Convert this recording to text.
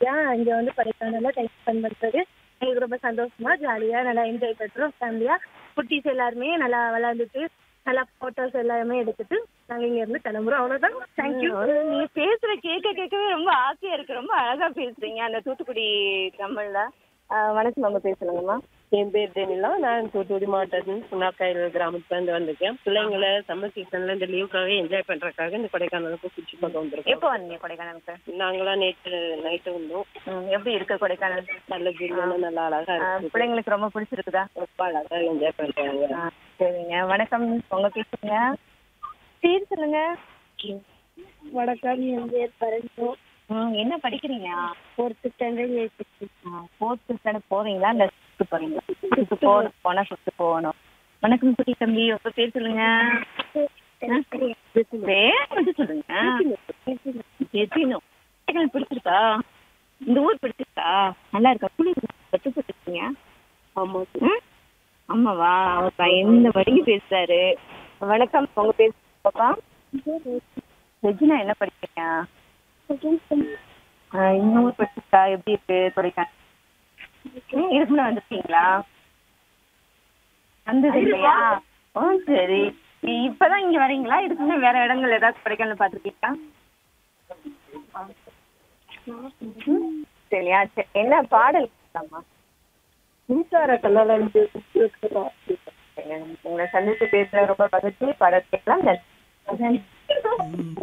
ஜாலியா இங்க வந்து கொடைக்கானல்ல டைம் ஸ்பெண்ட் பண்றது எங்களுக்கு ரொம்ப சந்தோஷமா ஜாலியா நல்லா என்ஜாய் பண்றோம் ஃபேமிலியா குட்டீஸ் எல்லாருமே நல்லா விளையாண்டுட்டு நல்லா போட்டோஸ் எல்லாமே எடுத்துட்டு நாங்க இங்க இருந்து கிளம்புறோம் அவ்வளவுதான் தேங்க்யூ நீ பேசுற கேட்க கேட்கவே ரொம்ப ஆசையா இருக்கு ரொம்ப அழகா பேசுறீங்க அந்த தூத்துக்குடி தமிழ்ல ஆஹ் வணக்கம் நம்ம பேசலுங்கம்மா என் பேர் டெனிலா நான் தூத்துக்குடி மாவட்டத்தில் புண்ணாக்காயில் கிராமத்துலேருந்து வந்திருக்கேன் பிள்ளைங்களை சம்மர் சீசன்ல இந்த லீவுக்காக என்ஜாய் பண்றதுக்காக இந்த கொடைக்கானலுக்கு சுற்றி கொண்டு வந்திருக்கோம் எப்போ வந்தீங்க கொடைக்கானலுக்கு நாங்களாம் நேற்று நைட்டு வந்தோம் ம், எப்படி இருக்கு கொடைக்கானல் நல்ல ஜில்லுன்னு நல்லா அழகா ஆஹ் இருக்கு பிள்ளைங்களுக்கு ரொம்ப பிடிச்சிருக்குதா ரொம்ப அழகா என்ஜாய் பண்றாங்க ஆ, சரிங்க வணக்கம் உங்க பேசுங்க பேர் சொல்லுங்க வணக்கம் என் பேர் பரஞ்சு ம், என்ன படிக்கிறீங்க fourth standard eighth fourth standard போறீங்களா இல்ல ஃபிஃப்த் போறீங்களா ஃபிஃப்த் போகணும் போனா ஃபிஃப்த் போகணும் வணக்கம் குட்டி தம்பி உங்க பேர் சொல்லுங்க பேர் மட்டும் சொல்லுங்க எத்தினோ கொடைக்கானல் பிடிச்சிருக்கா இந்த ஊர் பிடிச்சிருக்கா நல்லா இருக்கா குளிர் பட்டு போட்டுருக்கீங்க ஆமா ம்? ஆமாவா அவர் பயந்த வடிங்க பேசுறாரு வணக்கம் உங்க பேர் பாப்பா ரெஜினா என்ன படிக்கிறீங்க ஆ, இந்த ஊர் பிடிச்சிருக்கா எப்படி இருக்கு கொடைக்கானல் ம், இதுக்கு முன்ன வந்திருக்கீங்களா வந்தது இல்லையா ஓ சரி இப்பதான் இங்க வரீங்களா இதுக்கு முன்ன வேற இடங்கள் ஏதாவது கொடைக்கானல் பார்த்துருக்கீங்களா சரியா சரி என்ன பாடல் கேட்கலாமா மின்சார கண்ணால உங்களை சந்தித்து பேசுற ரொம்ப மகிழ்ச்சி பாடல் கேட்கலாம் நன்றி